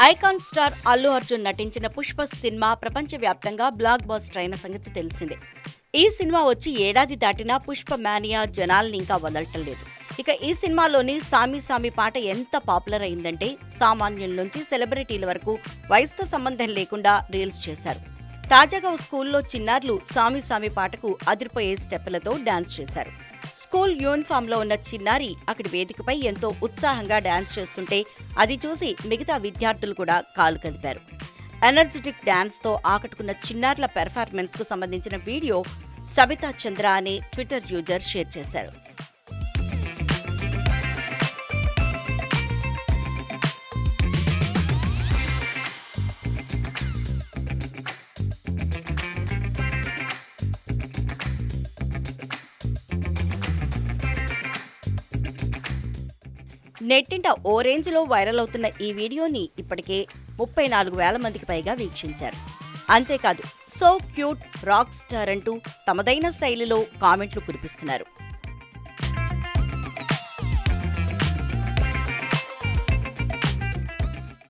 icon star Allu Arjun నటించిన Pushpa cinema ప్రపంచవ్యాప్తంగా blockbuster అయిన సంగతి తెలిసిందే ఈ సినిమా వచ్చి ఏడాది దాటినా పుష్ప మానియా జనాల్ని ఇంకా వదలటం లేదు ఇక ఈ సినిమాలోని సామి సామి పాట ఎంత పాపులర్ అయిందంటే సామాన్యుల నుంచి సెలబ్రిటీల వరకు వయసుతో సంబంధం లేకుండా రీల్స్ చేశారు తాజాగా ఓ స్కూల్లో చిన్నారులు సామి సామి పాటకు అదిరిపోయే స్టెప్పులతో డాన్స్ చేశారు స్కూల్ యూనిఫామ్ లో ఉన్న చిన్నారి అక్కడి వేదికపై ఎంతో ఉత్సాహంగా డాన్స్ చేస్తుంటే అది చూసి మిగతా విద్యార్థులు కూడా కాలు కదిపారు ఎనర్జెటిక్ డాన్స్ తో ఆకట్టుకున్న చిన్నారుల పెర్ఫార్మెన్స్ కు సంబంధించిన వీడియో సబితా చంద్ర అనే ట్విట్టర్ యూజర్ షేర్ చేశారు నెట్టింట ఓ రేంజ్లో వైరల్ అవుతున్న ఈ వీడియోని ఇప్పటికే ముప్పై నాలుగు వేల మందికి పైగా వీక్షించారు అంతేకాదు సో క్యూట్ రాక్ స్టార్ అంటూ తమదైన శైలిలో కామెంట్లు కురిపిస్తున్నారు